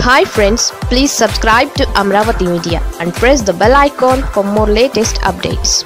hi friends please subscribe to Amaravati media and press the bell icon for more latest updates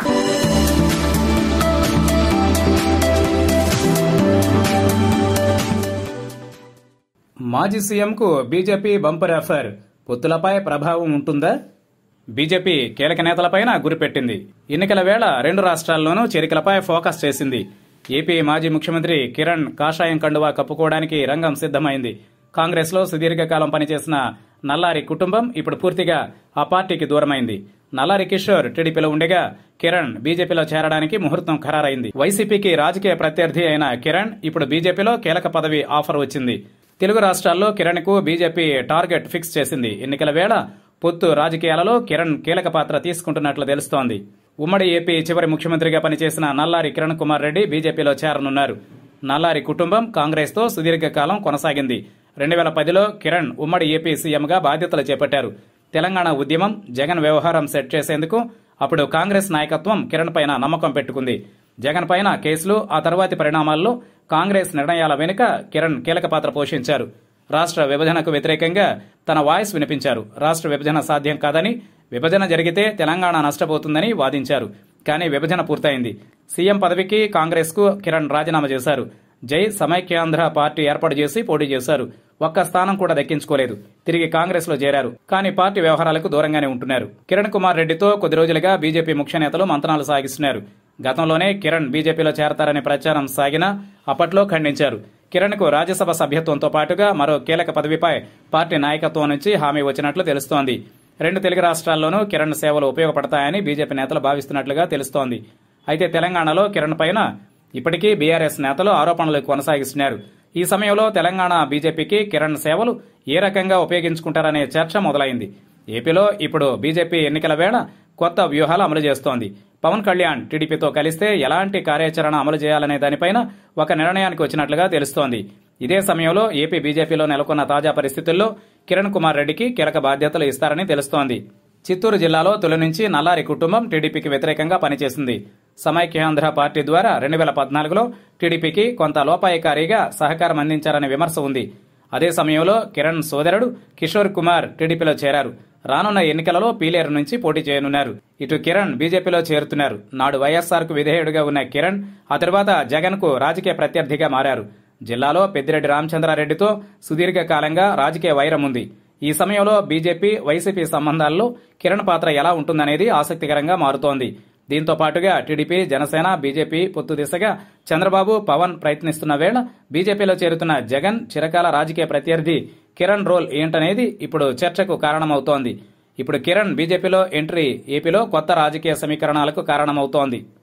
మాజీ సీఎంకు BJP bumper offer పొత్తులపై ప్రభావం ఉంటుందా BJP కీలక నేతలపైన గురిపెట్టింది ఎన్నికల వేళ రెండు రాష్ట్రాల్లోనూ చేరికలపై ఫోకస్ చేసింది ఏపీ మాజీ ముఖ్యమంత్రి కిరణ్ కాషాయం కండువా కప్పుకోవడానికి రంగం సిద్ధమైంది కాంగ్రెస్ లో సుదీర్ఘకాలం పనిచేసిన నల్లారి కుటుంబం ఇప్పుడు పూర్తిగా ఆ పార్టీకి దూరమైంది నల్లారి కిషోర్ టీడీపీలో ఉండగా కిరణ్ బీజేపీలో చేరడానికి ముహూర్తం ఖరారైంది వైసీపీకి రాజకీయ ప్రత్యర్థి అయిన కిరణ్ ఇప్పుడు బీజేపీలో కీలక పదవి ఆఫర్ వచ్చింది తెలుగు రాష్ట్రాల్లో కిరణ్ కు బీజేపీ టార్గెట్ ఫిక్స్ చేసింది ఎన్నికల వేళ పొత్తు రాజకీయాలలో కిరణ్ కీలక పాత్ర తీసుకుంటున్నట్లు తెలుస్తోంది ఉమ్మడి ఏపీ చివరి ముఖ్యమంత్రిగా పనిచేసిన నల్లారి కిరణ్ కుమార్ రెడ్డి బీజేపీలో చేరనున్నారు నల్లారి కుటుంబం కాంగ్రెస్ తో సుదీర్ఘకాలం కొనసాగింది రెండు వేల పదిలో కిరణ్ ఉమ్మడి ఏపీ సీఎంగా బాధ్యతలు చేపట్టారు తెలంగాణ ఉద్యమం జగన్ వ్యవహారం సెట్ చేసేందుకు అప్పుడు కాంగ్రెస్ నాయకత్వం కిరణ్ పైన నమ్మకం పెట్టుకుంది జగన్ పైన కేసులు ఆ తర్వాతి పరిణామాల్లో కాంగ్రెస్ నిర్ణయాల వెనుక కిరణ్ కీలక పాత్ర పోషించారు రాష్ట్ర విభజనకు వ్యతిరేకంగా తన వాయిస్ వినిపించారు రాష్ట్ర విభజన సాధ్యం కాదని విభజన జరిగితే తెలంగాణ నష్టపోతుందని వాదించారు కానీ విభజన పూర్తయింది సీఎం పదవికి కాంగ్రెస్ కు కిరణ్ రాజీనామా చేశారు జై సమైక్యాంధ్ర పార్టీ ఏర్పాటు చేసి పోటీ చేశారు ఒక్క స్థానం కూడా దక్కించుకోలేదు తిరిగి కాంగ్రెస్ లో చేరారు కానీ పార్టీ వ్యవహారాలకు దూరంగానే ఉంటున్నారు కిరణ్ కుమార్ రెడ్డితో కొద్ది రోజులుగా బీజేపీ ముఖ్య నేతలు మంతనాలు సాగిస్తున్నారు గతంలోనే కిరణ్ బీజేపీలో చేరతారనే ప్రచారం సాగినా అప్పట్లో ఖండించారు కిరణ్ కు రాజ్యసభ సభ్యత్వంతో పాటుగా మరో కీలక పదవిపై పార్టీ నాయకత్వం నుంచి హామీ వచ్చినట్లు తెలుస్తోంది రెండు తెలుగు రాష్ట్రాల్లోనూ కిరణ్ సేవలు ఉపయోగపడతాయని బీజేపీ నేతలు భావిస్తున్నట్లుగా తెలుస్తోంది అయితే తెలంగాణలో కిరణ్ పైన ఇప్పటికీ బీఆర్ఎస్ నేతలు ఆరోపణలు కొనసాగిస్తున్నారు ఈ సమయంలో తెలంగాణ బీజేపీకి కిరణ్ సేవలు ఏ రకంగా ఉపయోగించుకుంటారనే చర్చ మొదలైంది ఏపీలో ఇప్పుడు బీజేపీ ఎన్నికల వేళ కొత్త వ్యూహాలు అమలు చేస్తోంది పవన్ కళ్యాణ్ టీడీపీతో కలిస్తే ఎలాంటి కార్యాచరణ అమలు చేయాలనే దానిపైన ఒక నిర్ణయానికి వచ్చినట్లుగా తెలుస్తోంది ఇదే సమయంలో ఏపీ బీజేపీలో నెలకొన్న తాజా పరిస్థితుల్లో కిరణ్ కుమార్ రెడ్డికి కీలక బాధ్యతలు ఇస్తారని తెలుస్తోంది చిత్తూరు జిల్లాలో తొలి నుంచి నల్లారి కుటుంబం టీడీపీకి వ్యతిరేకంగా పనిచేసింది సమైక్యాంధ్ర పార్టీ ద్వారా రెండు వేల పద్నాలుగులో టీడీపీకి కొంత లోపాయకారిగా సహకారం అందించారనే విమర్శ ఉంది అదే సమయంలో కిరణ్ సోదరుడు కిషోర్ కుమార్ టీడీపీలో చేరారు రానున్న ఎన్నికలలో పీలేరు నుంచి పోటీ చేయనున్నారు ఇటు కిరణ్ బీజేపీలో చేరుతున్నారు నాడు వైఎస్ఆర్ కు విధేయుడిగా ఉన్న కిరణ్ ఆ తర్వాత జగన్ కు రాజకీయ ప్రత్యర్థిగా మారారు జిల్లాలో పెద్దిరెడ్డి రామచంద్రారెడ్డితో సుదీర్ఘకాలంగా రాజకీయ వైరం ఉంది ఈ సమయంలో బీజేపీ వైసీపీ సంబంధాల్లో కిరణ్ పాత్ర ఎలా ఉంటుందనేది ఆసక్తికరంగా మారుతోంది దీంతో పాటుగా టీడీపీ జనసేన బీజేపీ పొత్తు దిశగా చంద్రబాబు పవన్ ప్రయత్నిస్తున్న వేళ బీజేపీలో చేరుతున్న జగన్ చిరకాల రాజకీయ ప్రత్యర్థి కిరణ్ రోల్ ఏంటనేది ఇప్పుడు చర్చకు కారణమవుతోంది ఇప్పుడు కిరణ్ బీజేపీలో ఎంట్రీ ఏపీలో కొత్త రాజకీయ సమీకరణాలకు కారణమవుతోంది